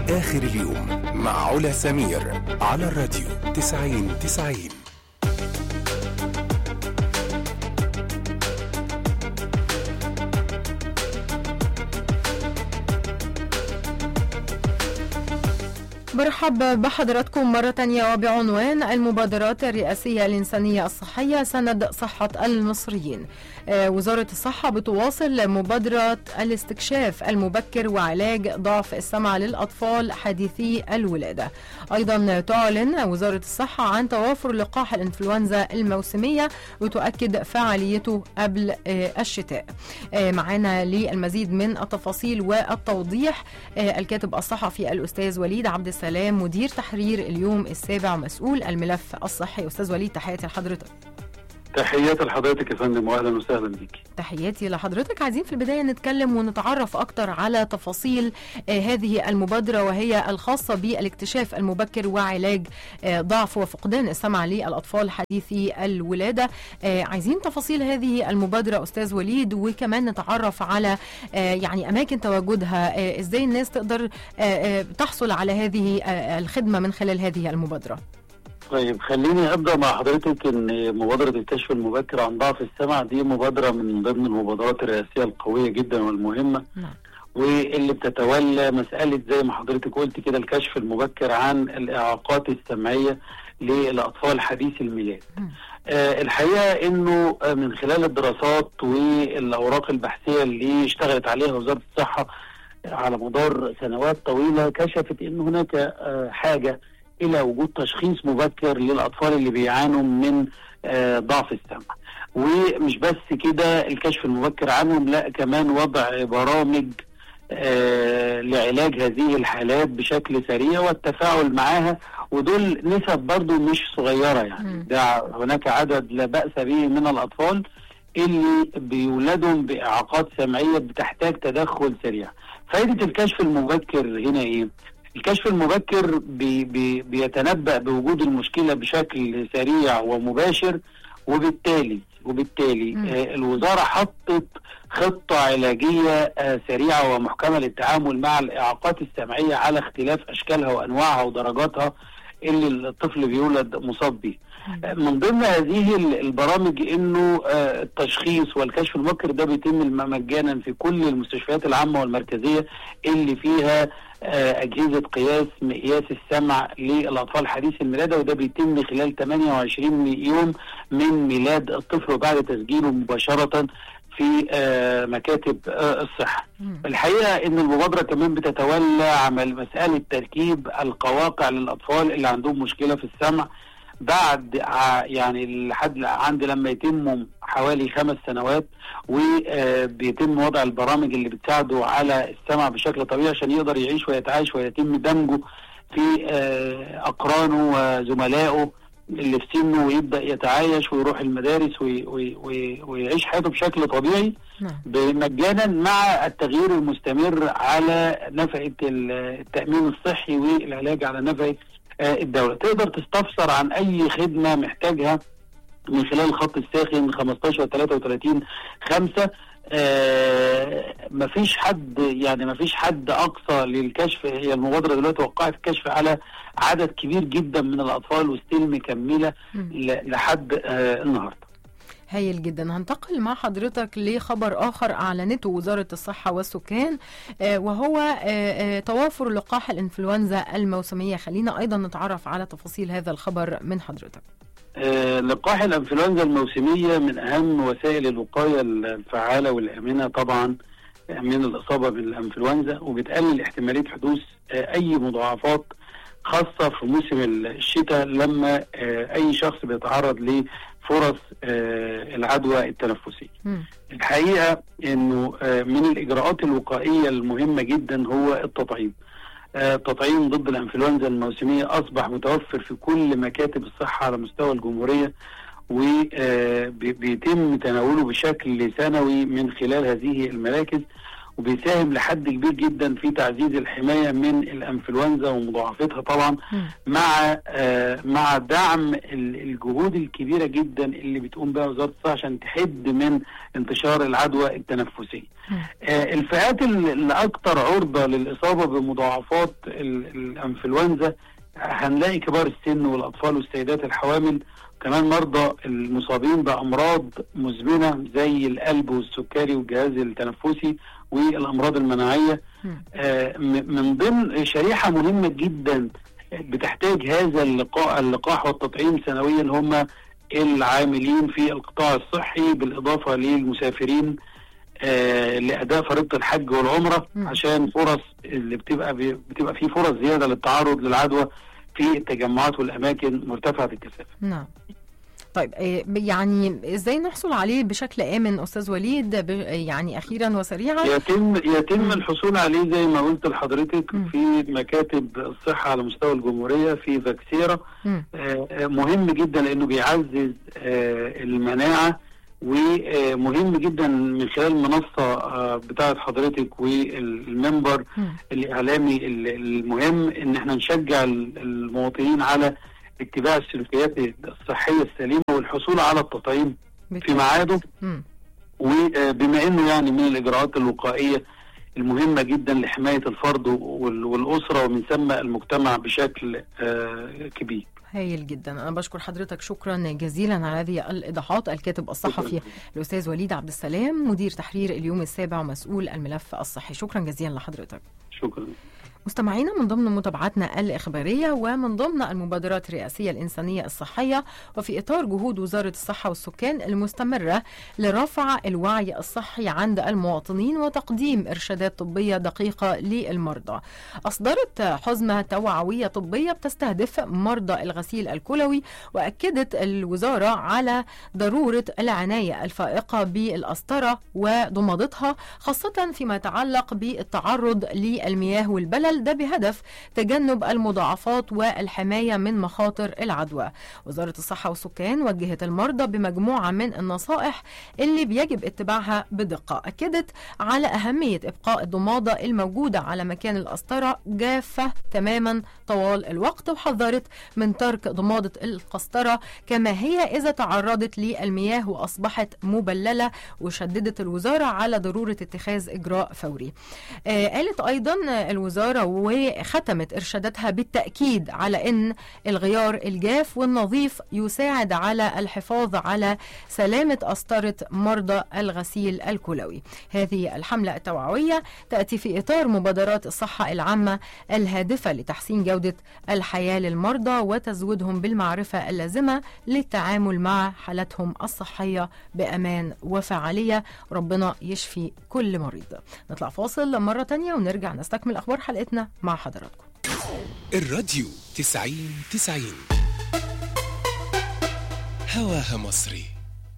آخر اليوم مع علا سمير على الراديو 90 90 برحب بحضراتكم مرة تانية وبعنوان المبادرات الرئاسية الإنسانية الصحية سند صحة المصريين آه، وزارة الصحة بتواصل مبادرة الاستكشاف المبكر وعلاج ضعف السمع للأطفال حديثي الولادة أيضا تعلن وزارة الصحة عن توافر لقاح الإنفلونزا الموسمية وتؤكد فعاليته قبل آه، الشتاء آه، معانا للمزيد من التفاصيل والتوضيح آه، الكاتب الصحفي الأستاذ وليد عبد السلام مدير تحرير اليوم السابع ومسؤول الملف الصحي أستاذ وليد تحياتي لحضرتك تحياتي لحضرتك يا فندم واهلا وسهلا بيكي تحياتي لحضرتك عايزين في البداية نتكلم ونتعرف أكتر على تفاصيل آه، هذه المبادرة وهي الخاصة بالاكتشاف المبكر وعلاج آه، ضعف وفقدان السمع للأطفال حديثي الولادة آه، عايزين تفاصيل هذه المبادرة أستاذ وليد وكمان نتعرف على آه، يعني أماكن تواجدها آه، إزاي الناس تقدر آه، آه، تحصل على هذه آه، الخدمة من خلال هذه المبادرة طيب خليني ابدا مع حضرتك ان مبادره الكشف المبكر عن ضعف السمع دي مبادره من ضمن المبادرات الرئاسيه القويه جدا والمهمه نعم واللي بتتولى مساله زي ما حضرتك قلت كده الكشف المبكر عن الاعاقات السمعيه للاطفال حديث الميلاد. مم. آه الحقيقه انه آه، من خلال الدراسات والاوراق البحثيه اللي اشتغلت عليها وزاره الصحه على مدار سنوات طويله كشفت ان هناك آه حاجه الى وجود تشخيص مبكر للاطفال اللي بيعانوا من آه ضعف السمع. ومش بس كده الكشف المبكر عنهم لا كمان وضع برامج آه لعلاج هذه الحالات بشكل سريع والتفاعل معها ودول نسب برضو مش صغيرة يعني مم. ده هناك عدد لا بأس به من الأطفال اللي بيولدهم بإعاقات سمعية بتحتاج تدخل سريع فائدة الكشف المبكر هنا إيه؟ الكشف المبكر بي بي بيتنبأ بوجود المشكلة بشكل سريع ومباشر وبالتالي وبالتالي مم. آه الوزارة حطت خطة علاجية آه سريعة ومحكمة للتعامل مع الإعاقات السمعية على اختلاف أشكالها وأنواعها ودرجاتها اللي الطفل بيولد مصاب بيه. آه، من ضمن هذه ال- البرامج انه آه، التشخيص والكشف المبكر ده بيتم الم- مجانا في كل المستشفيات العامه والمركزيه اللي فيها آه، اجهزه قياس مقياس السمع للاطفال حديث الولاده وده بيتم خلال 28 يوم من ميلاد الطفل وبعد تسجيله مباشره في آه، مكاتب آه، الصحه. مم. الحقيقه ان المبادره كمان بتتولى عمل مساله تركيب القواقع للاطفال اللي عندهم مشكله في السمع بعد ع- يعني لحد عند لما يتموا حوالي خمس سنوات وبيتم وضع البرامج اللي بتساعده على السمع بشكل طبيعي عشان يقدر يعيش ويتعايش ويتم دمجه في آه، اقرانه وزملائه اللي في سنه ويبدا يتعايش ويروح المدارس وي- وي- وي- ويعيش حياته بشكل طبيعي نعم مجانا مع التغيير المستمر على نفقه ال- التامين الصحي والعلاج على نفقه آه، الدوله تقدر تستفسر عن اي خدمه محتاجها من خلال الخط الساخن 15 33 5 آه مفيش حد يعني مفيش حد اقصى للكشف هي المبادره دلوقتي وقعت الكشف على عدد كبير جدا من الاطفال وستيل مكمله مم. ل- لحد آه النهارده هايل جدا هنتقل مع حضرتك لخبر آخر أعلنته وزارة الصحة والسكان آه، وهو آه، آه، توافر لقاح الإنفلونزا الموسمية خلينا أيضا نتعرف على تفاصيل هذا الخبر من حضرتك آه، لقاح الانفلونزا الموسميه من اهم وسائل الوقايه الفعاله والامنه طبعا من الاصابه بالانفلونزا وبتقلل احتماليه حدوث آه، اي مضاعفات خاصه في موسم الشتاء لما آه، اي شخص بيتعرض لفرص آه، العدوى التنفسيه. مم. الحقيقه انه آه، من الاجراءات الوقائيه المهمه جدا هو التطعيم. آه، التطعيم ضد الانفلونزا الموسميه اصبح متوفر في كل مكاتب الصحه على مستوى الجمهوريه وبيتم تناوله بشكل سنوي من خلال هذه المراكز وبيساهم لحد كبير جدا في تعزيز الحمايه من الانفلونزا ومضاعفتها طبعا مم. مع آه مع دعم ال- الجهود الكبيره جدا اللي بتقوم بها وزاره الصحه عشان تحد من انتشار العدوى التنفسيه. مم. آه الفئات ال- اللي اكثر عرضه للاصابه بمضاعفات ال- الانفلونزا هنلاقي كبار السن والاطفال والسيدات الحوامل كمان مرضى المصابين بامراض مزمنه زي القلب والسكري والجهاز التنفسي والامراض المناعيه مم. آه، م- من ضمن شريحه مهمه جدا بتحتاج هذا اللقاء اللقاح والتطعيم سنويا هم العاملين في القطاع الصحي بالاضافه للمسافرين آه، لاداء فريضه الحج والعمره مم. عشان فرص اللي بتبقى بتبقى في فرص زياده للتعرض للعدوى في التجمعات والاماكن مرتفعه الكثافه. نعم طيب إيه، يعني ازاي نحصل عليه بشكل امن استاذ وليد ب- يعني اخيرا وسريعا يتم يتم الحصول عليه زي ما قلت لحضرتك مم. في مكاتب الصحه على مستوى الجمهوريه في فاكسيرا مم. آه، آه، مهم جدا لانه بيعزز آه، المناعه ومهم جدا من خلال المنصه آه، بتاعه حضرتك والمنبر مم. الاعلامي ال- المهم ان احنا نشجع ال- المواطنين على اتباع السلوكيات الصحيه السليمه والحصول على التطعيم في بالتأكيد. ميعاده مم. وبما انه يعني من الاجراءات الوقائيه المهمه جدا لحمايه الفرد وال- والاسره ومن ثم المجتمع بشكل آه، كبير. هايل جدا انا بشكر حضرتك شكرا جزيلا على هذه الايضاحات الكاتب الصحفي الاستاذ وليد عبد السلام مدير تحرير اليوم السابع ومسؤول الملف الصحي شكرا جزيلا لحضرتك شكرا. مستمعينا من ضمن متابعتنا الإخبارية ومن ضمن المبادرات الرئاسية الإنسانية الصحية وفي إطار جهود وزارة الصحة والسكان المستمرة لرفع الوعي الصحي عند المواطنين وتقديم إرشادات طبية دقيقة للمرضى أصدرت حزمة توعوية طبية بتستهدف مرضى الغسيل الكلوي وأكدت الوزارة على ضرورة العناية الفائقة بالأسطرة وضمادتها خاصة فيما يتعلق بالتعرض للمياه والبلل ده بهدف تجنب المضاعفات والحماية من مخاطر العدوى وزارة الصحة والسكان وجهت المرضى بمجموعة من النصائح اللي بيجب اتباعها بدقة أكدت على أهمية إبقاء الضمادة الموجودة على مكان القسطرة جافة تماما طوال الوقت وحذرت من ترك ضمادة القسطرة كما هي إذا تعرضت للمياه وأصبحت مبللة وشددت الوزارة على ضرورة اتخاذ إجراء فوري آه قالت أيضا الوزارة وختمت إرشاداتها بالتأكيد على أن الغيار الجاف والنظيف يساعد على الحفاظ على سلامة أسطرة مرضى الغسيل الكلوي هذه الحملة التوعوية تأتي في إطار مبادرات الصحة العامة الهادفة لتحسين جودة الحياة للمرضى وتزويدهم بالمعرفة اللازمة للتعامل مع حالتهم الصحية بأمان وفعالية ربنا يشفي كل مريض نطلع فاصل مرة تانية ونرجع نستكمل أخبار حلقتنا مع حضراتكم الراديو تسعين تسعين هواها مصري